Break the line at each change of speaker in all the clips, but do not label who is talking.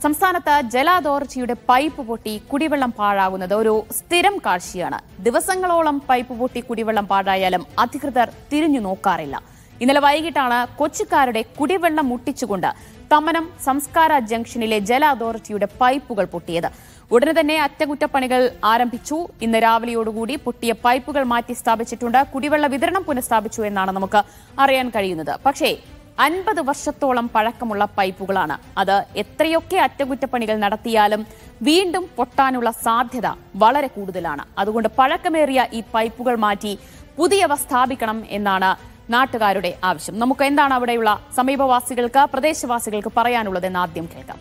സംസ്ഥാനത്ത് ജല അതോറിറ്റിയുടെ പൈപ്പ് പൊട്ടി കുടിവെള്ളം പാഴാകുന്നത് ഒരു സ്ഥിരം കാഴ്ചയാണ് ദിവസങ്ങളോളം പൈപ്പ് പൊട്ടി കുടിവെള്ളം പാഴായാലും അധികൃതർ തിരിഞ്ഞു നോക്കാറില്ല ഇന്നലെ വൈകിട്ടാണ് കൊച്ചിക്കാരുടെ കുടിവെള്ളം മുട്ടിച്ചുകൊണ്ട് തമ്മനം സംസ്കാര ജംഗ്ഷനിലെ ജല അതോറിറ്റിയുടെ പൈപ്പുകൾ പൊട്ടിയത് ഉടനെ തന്നെ അറ്റകുറ്റപ്പണികൾ ആരംഭിച്ചു ഇന്ന് രാവിലെയോടുകൂടി പൊട്ടിയ പൈപ്പുകൾ മാറ്റി സ്ഥാപിച്ചിട്ടുണ്ട് കുടിവെള്ള വിതരണം പുനഃസ്ഥാപിച്ചു എന്നാണ് നമുക്ക് അറിയാൻ കഴിയുന്നത് പക്ഷേ അൻപത് വർഷത്തോളം പഴക്കമുള്ള പൈപ്പുകളാണ് അത് എത്രയൊക്കെ അറ്റകുറ്റപ്പണികൾ നടത്തിയാലും വീണ്ടും പൊട്ടാനുള്ള സാധ്യത വളരെ കൂടുതലാണ് അതുകൊണ്ട് പഴക്കമേറിയ ഈ പൈപ്പുകൾ മാറ്റി പുതിയവ സ്ഥാപിക്കണം എന്നാണ് നാട്ടുകാരുടെ ആവശ്യം നമുക്ക് എന്താണ് അവിടെയുള്ള സമീപവാസികൾക്ക് പ്രദേശവാസികൾക്ക് പറയാനുള്ളതെന്ന് ആദ്യം കേൾക്കാം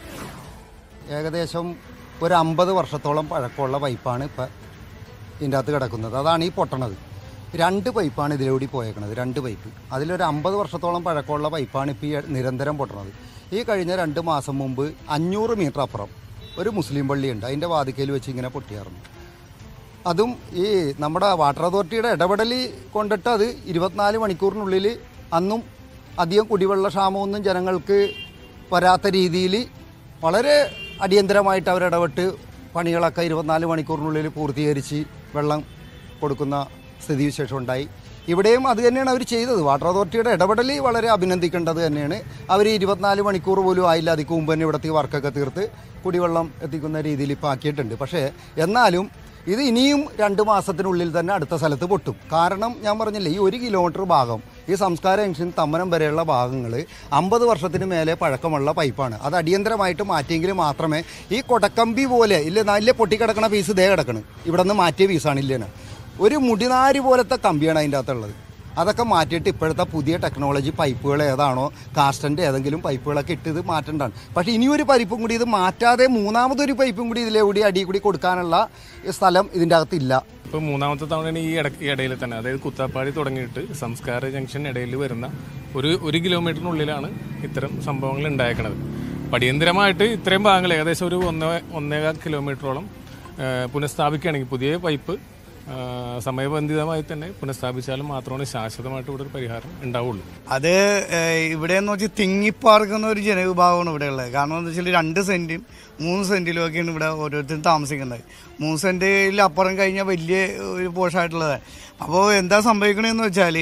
ഏകദേശം ഒരു അമ്പത് വർഷത്തോളം പഴക്കമുള്ള പൈപ്പാണ് ഇപ്പം ഇതിൻ്റെ അകത്ത് കിടക്കുന്നത് അതാണ് ഈ പൊട്ടണത് രണ്ട് പൈപ്പാണ് ഇതിലൂടെ പോയേക്കണത് രണ്ട് പൈപ്പ് അതിലൊരു അമ്പത് വർഷത്തോളം പഴക്കമുള്ള പൈപ്പാണ് ഇപ്പോൾ ഈ നിരന്തരം പൊട്ടണത് ഈ കഴിഞ്ഞ രണ്ട് മാസം മുമ്പ് അഞ്ഞൂറ് മീറ്റർ അപ്പുറം ഒരു മുസ്ലിം പള്ളിയുണ്ട് അതിൻ്റെ വാതിക്കയിൽ വെച്ച് ഇങ്ങനെ പൊട്ടിയായിരുന്നു അതും ഈ നമ്മുടെ വാട്ടർ അതോറിറ്റിയുടെ ഇടപെടൽ കൊണ്ടിട്ട് അത് ഇരുപത്തിനാല് മണിക്കൂറിനുള്ളിൽ അന്നും അധികം കുടിവെള്ള ക്ഷാമമൊന്നും ജനങ്ങൾക്ക് വരാത്ത രീതിയിൽ വളരെ അടിയന്തരമായിട്ട് അവരിടപെട്ട് പണികളൊക്കെ ഇരുപത്തിനാല് മണിക്കൂറിനുള്ളിൽ പൂർത്തീകരിച്ച് വെള്ളം കൊടുക്കുന്ന സ്ഥിതിവിശേഷം ഉണ്ടായി ഇവിടെയും അത് തന്നെയാണ് അവർ ചെയ്തത് വാട്ടർ അതോറിറ്റിയുടെ ഇടപെടൽ വളരെ അഭിനന്ദിക്കേണ്ടത് തന്നെയാണ് അവർ ഇരുപത്തിനാല് മണിക്കൂർ പോലും ആയില്ല അതിക്ക് മുമ്പ് തന്നെ ഇവിടുത്തെ ഈ വർക്കൊക്കെ തീർത്ത് കുടിവെള്ളം എത്തിക്കുന്ന രീതിയിൽ ഇപ്പോൾ ആക്കിയിട്ടുണ്ട് പക്ഷേ എന്നാലും ഇത് ഇനിയും രണ്ട് മാസത്തിനുള്ളിൽ തന്നെ അടുത്ത സ്ഥലത്ത് പൊട്ടും കാരണം ഞാൻ പറഞ്ഞില്ലേ ഈ ഒരു കിലോമീറ്റർ ഭാഗം ഈ സംസ്കാര ജംഗ്ഷൻ തമ്മനം വരെയുള്ള ഭാഗങ്ങൾ അമ്പത് വർഷത്തിന് മേലെ പഴക്കമുള്ള പൈപ്പാണ് അത് അടിയന്തരമായിട്ട് മാറ്റിയെങ്കിൽ മാത്രമേ ഈ കൊടക്കമ്പി പോലെ ഇല്ല നല്ല പൊട്ടിക്കിടക്കണ പീസ് ദേ കിടക്കണം ഇവിടെ നിന്ന് മാറ്റിയ പീസാണ് ഇല്ലേന ഒരു മുടിനാരി പോലത്തെ കമ്പിയാണ് അതിൻ്റെ അകത്തുള്ളത് അതൊക്കെ മാറ്റിയിട്ട് ഇപ്പോഴത്തെ പുതിയ ടെക്നോളജി പൈപ്പുകൾ ഏതാണോ കാസ്റ്റൻ്റെ ഏതെങ്കിലും പൈപ്പുകളൊക്കെ ഇട്ട് ഇത് മാറ്റേണ്ടതാണ് പക്ഷേ ഇനിയൊരു പൈപ്പും കൂടി ഇത് മാറ്റാതെ മൂന്നാമതൊരു പൈപ്പും കൂടി ഇതിലെ കൂടി അടി കൂടി കൊടുക്കാനുള്ള സ്ഥലം ഇതിൻ്റെ അകത്തില്ല
ഇപ്പോൾ മൂന്നാമത്തെ തവണയാണ് ഈ ഇട ഈ ഇടയിൽ തന്നെ അതായത് കുത്താപ്പാടി തുടങ്ങിയിട്ട് സംസ്കാര ജംഗ്ഷൻ ഇടയിൽ വരുന്ന ഒരു ഒരു കിലോമീറ്ററിനുള്ളിലാണ് ഇത്തരം സംഭവങ്ങൾ ഉണ്ടായേക്കണത് അടിയന്തരമായിട്ട് ഇത്രയും ഭാഗങ്ങൾ ഏകദേശം ഒരു ഒന്നേ ഒന്നേകാൽ കിലോമീറ്ററോളം ആ, പുനഃസ്ഥാപിക്കുകയാണെങ്കിൽ പുതിയ പൈപ്പ് ആ, സമയബന്ധിതമായി തന്നെ പുനഃസ്ഥാപിച്ചാലും മാത്രമാണ് ശാശ്വതമായിട്ട് ഇവിടെ ഒരു പരിഹാരം ഉണ്ടാവുള്ളൂ
അത് ഏഹ്, ഇവിടെ എന്ന് വെച്ചാൽ തിങ്ങിപ്പാർക്കുന്ന ഒരു ജനവിഭാഗമാണ് ഇവിടെ ഉള്ളത് കാരണം എന്താ വെച്ചാൽ രണ്ട് സെന്റും മൂന്ന് സെന്റിലും ഒക്കെയാണ് ഇവിടെ ഓരോരുത്തരും താമസിക്കുന്നത് മൂന്ന് സെന്റിൽ അപ്പുറം കഴിഞ്ഞാൽ വലിയ ഒരു പോഷായിട്ടുള്ളത് അപ്പോൾ എന്താ സംഭവിക്കണമെന്ന് വെച്ചാൽ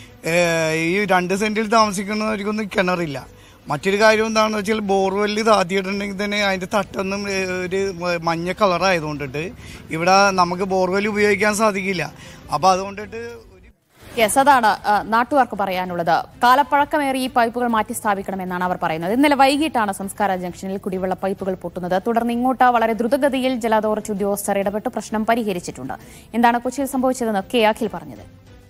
ഈ രണ്ട് സെന്റിൽ താമസിക്കുന്നവർക്കൊന്നും കിണറില്ല മറ്റൊരു കാര്യം എന്താണെന്ന് വെച്ചാൽ ബോർവെല്ല് താത്തിയിട്ടുണ്ടെങ്കിൽ തന്നെ അതിൻ്റെ തട്ടൊന്നും ഏഹ്, ഒരു മഞ്ഞ കളറായതുകൊണ്ടിട്ട് ഇവിടെ നമുക്ക് ബോർവെൽ ഉപയോഗിക്കാൻ സാധിക്കില്ല അപ്പോൾ അതുകൊണ്ടിട്ട് ഒരു
യെസ് അതാണ് ആ, നാട്ടുകാർക്ക് പറയാനുള്ളത് കാലപ്പഴക്കമേറി ഈ പൈപ്പുകൾ മാറ്റി സ്ഥാപിക്കണമെന്നാണ് അവർ പറയുന്നത് ഇന്നലെ വൈകിട്ടാണ് സംസ്കാര ജംഗ്ഷനിൽ കുടിവെള്ള പൈപ്പുകൾ പൊട്ടുന്നത് തുടർന്ന് ഇങ്ങോട്ട് വളരെ ദ്രുതഗതിയിൽ ജല അതോറിറ്റി ഉദ്യോഗസ്ഥർ ഇടപെട്ട് പ്രശ്നം പരിഹരിച്ചിട്ടുണ്ട് എന്താണ് കൊച്ചിയിൽ സംഭവിച്ചതെന്ന് കെ അഖിൽ പറഞ്ഞത്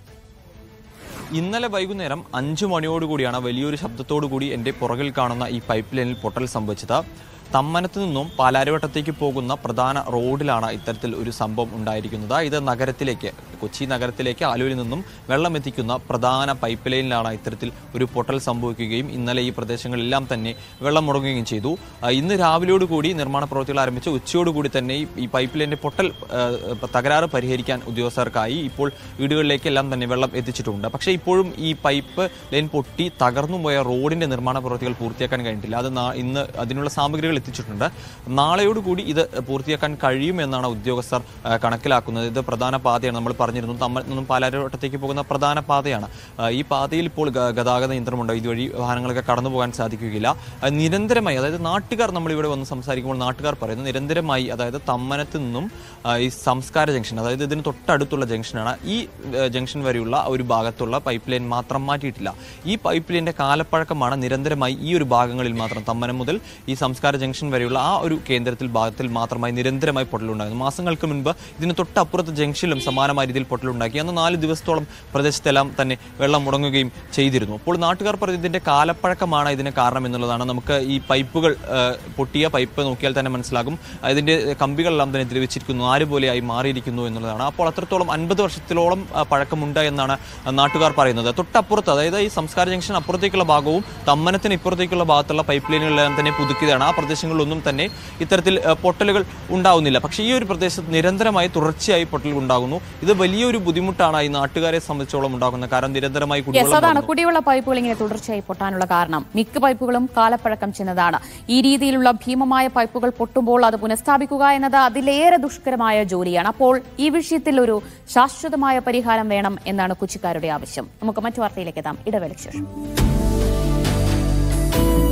ഇന്നലെ വൈകുന്നേരം അഞ്ചു മണിയോടുകൂടിയാണ് വലിയൊരു ശബ്ദത്തോടുകൂടി എൻ്റെ പുറകിൽ കാണുന്ന ഈ പൈപ്പ് ലൈനിൽ പൊട്ടൽ സംഭവിച്ചത് തമ്മനത്ത് നിന്നും പാലാരിവട്ടത്തേക്ക് പോകുന്ന പ്രധാന റോഡിലാണ് ഇത്തരത്തിൽ ഒരു സംഭവം ഉണ്ടായിരിക്കുന്നത് ഇത് നഗരത്തിലേക്ക് കൊച്ചി നഗരത്തിലേക്ക് ആലുവിൽ നിന്നും വെള്ളം എത്തിക്കുന്ന പ്രധാന പൈപ്പ് ലൈനിലാണ് ഇത്തരത്തിൽ ഒരു പൊട്ടൽ സംഭവിക്കുകയും ഇന്നലെ ഈ പ്രദേശങ്ങളെല്ലാം തന്നെ വെള്ളം മുടങ്ങുകയും ചെയ്തു ആ, ഇന്ന് രാവിലെയോടുകൂടി നിർമ്മാണ പ്രവൃത്തികൾ ആരംഭിച്ച് ഉച്ചയോടുകൂടി തന്നെ ഈ- ഈ പൈപ്പ് ലൈനിന്റെ പൊട്ടൽ ആ, തകരാറ് പരിഹരിക്കാൻ ഉദ്യോഗസ്ഥർക്കായി ഇപ്പോൾ വീടുകളിലേക്കെല്ലാം തന്നെ വെള്ളം എത്തിച്ചിട്ടുണ്ട് പക്ഷേ ഇപ്പോഴും ഈ പൈപ്പ് ലൈൻ പൊട്ടി തകർന്നു പോയ റോഡിന്റെ നിർമ്മാണ പ്രവൃത്തികൾ പൂർത്തിയാക്കാൻ കഴിഞ്ഞിട്ടില്ല അത് നാ- ഇന്ന് അതിനുള്ള സാമഗ്രികൾ എത്തിച്ചിട്ടുണ്ട് നാളെയോടുകൂടി ഇത് പൂർത്തിയാക്കാൻ കഴിയുമെന്നാണ് ഉദ്യോഗസ്ഥർ ആ, കണക്കിലാക്കുന്നത് ഇത് പ്രധാന പാതയാണ് നമ്മൾ പറഞ്ഞിരുന്നു തമ്മിൽ നിന്നും പാലാരോട്ടത്തേക്ക് പോകുന്ന പ്രധാന പാതയാണ് ആ, ഈ പാതയിൽ ഇപ്പോൾ ഗ- ഗതാഗത നിയന്ത്രണമുണ്ട് ഇതുവഴി വാഹനങ്ങളൊക്കെ കടന്നു പോകാൻ സാധിക്കുകയില്ല ആ, നിരന്തരമായി അതായത് നാട്ടുകാർ നമ്മൾ ഇവിടെ വന്ന് സംസാരിക്കുമ്പോൾ നാട്ടുകാർ പറയുന്നു നിരന്തരമായി അതായത് തമ്മനത്ത് നിന്നും ആ, ഈ സംസ്കാര ജംഗ്ഷൻ അതായത് ഇതിന് തൊട്ടടുത്തുള്ള ജംഗ്ഷനാണ് ഈ ആ, ജംഗ്ഷൻ വരെയുള്ള ഒരു ഭാഗത്തുള്ള പൈപ്പ് ലൈൻ മാത്രം മാറ്റിയിട്ടില്ല ഈ പൈപ്പ് ലൈനിന്റെ കാലപ്പഴക്കമാണ് നിരന്തരമായി ഈ ഒരു ഭാഗങ്ങളിൽ മാത്രം തമ്മനം മുതൽ ഈ സംസ്കാര ജംഗ്ഷൻ വരെയുള്ള ആ ഒരു കേന്ദ്രത്തിൽ ഭാഗത്തിൽ മാത്രമായി നിരന്തരമായി പൊട്ടലുണ്ടായിരുന്നു മാസങ്ങൾക്ക് മുൻപ് ഇതിന് തൊട്ടപ്പുറത്ത് ജംഗ്ഷനിലും സമാനമായ രീതിയിൽ പൊട്ടലുണ്ടാക്കി അന്ന് നാല് ദിവസത്തോളം പ്രദേശത്തെല്ലാം തന്നെ വെള്ളം മുടങ്ങുകയും ചെയ്തിരുന്നു അപ്പോൾ നാട്ടുകാർ പറഞ്ഞു ഇതിന്റെ കാലപ്പഴക്കമാണ് ഇതിന് കാരണം എന്നുള്ളതാണ് നമുക്ക് ഈ പൈപ്പുകൾ ആ, പൊട്ടിയ പൈപ്പ് നോക്കിയാൽ തന്നെ മനസ്സിലാകും അതിന്റെ കമ്പികളെല്ലാം തന്നെ ദ്രവിച്ചിരിക്കുന്നു ആര് പോലെയായി മാറിയിരിക്കുന്നു എന്നുള്ളതാണ് അപ്പോൾ അത്രത്തോളം അൻപത് വർഷത്തിലോളം ആ, പഴക്കമുണ്ട് എന്നാണ് നാട്ടുകാർ പറയുന്നത് തൊട്ടപ്പുറത്ത് അതായത് ഈ സംസ്കാര ജംഗ്ഷൻ അപ്പുറത്തേക്കുള്ള ഭാഗവും തമ്മനത്തിന് ഇപ്പുറത്തേക്കുള്ള ഭാഗത്തുള്ള പൈപ്പ് ലൈനുകളെല്ലാം തന്നെ പുതുക്കിയതാണ് ആ പ്രദേശം പ്രദേശങ്ങളിലൊന്നും തന്നെ ഇത്തരത്തിൽ ഏഹ്, പൊട്ടലുകൾ ഉണ്ടാവുന്നില്ല പക്ഷേ ഈ ഒരു പ്രദേശത്ത് നിരന്തരമായി തുടർച്ചയായി പൊട്ടലുകൾ ഉണ്ടാകുന്നു ഇത് വലിയൊരു ബുദ്ധിമുട്ടാണ് ഈ നാട്ടുകാരെ സംബന്ധിച്ചോളം ഉണ്ടാകുന്നത് കാരണം നിരന്തരമായി
യെസ്
കുടിവെള്ളം
അതാണ്
വരുന്നു.
കുടിവെള്ള പൈപ്പുകൾ ഇങ്ങനെ തുടർച്ചയായി പൊട്ടാനുള്ള കാരണം മിക്ക പൈപ്പുകളും കാലപ്പഴക്കം ചെന്നതാണ് ഈ രീതിയിലുള്ള ഭീമമായ പൈപ്പുകൾ പൊട്ടുമ്പോൾ അത് പുനഃസ്ഥാപിക്കുക എന്നത് അതിലേറെ ദുഷ്കരമായ ജോലിയാണ് അപ്പോൾ ഈ വിഷയത്തിൽ ഒരു ശാശ്വതമായ പരിഹാരം വേണം എന്നാണ് കൊച്ചിക്കാരുടെ ആവശ്യം നമുക്ക് മറ്റു വാർത്തയിലേക്ക് എത്താം ഇടവേളയ്ക്ക് ശേഷം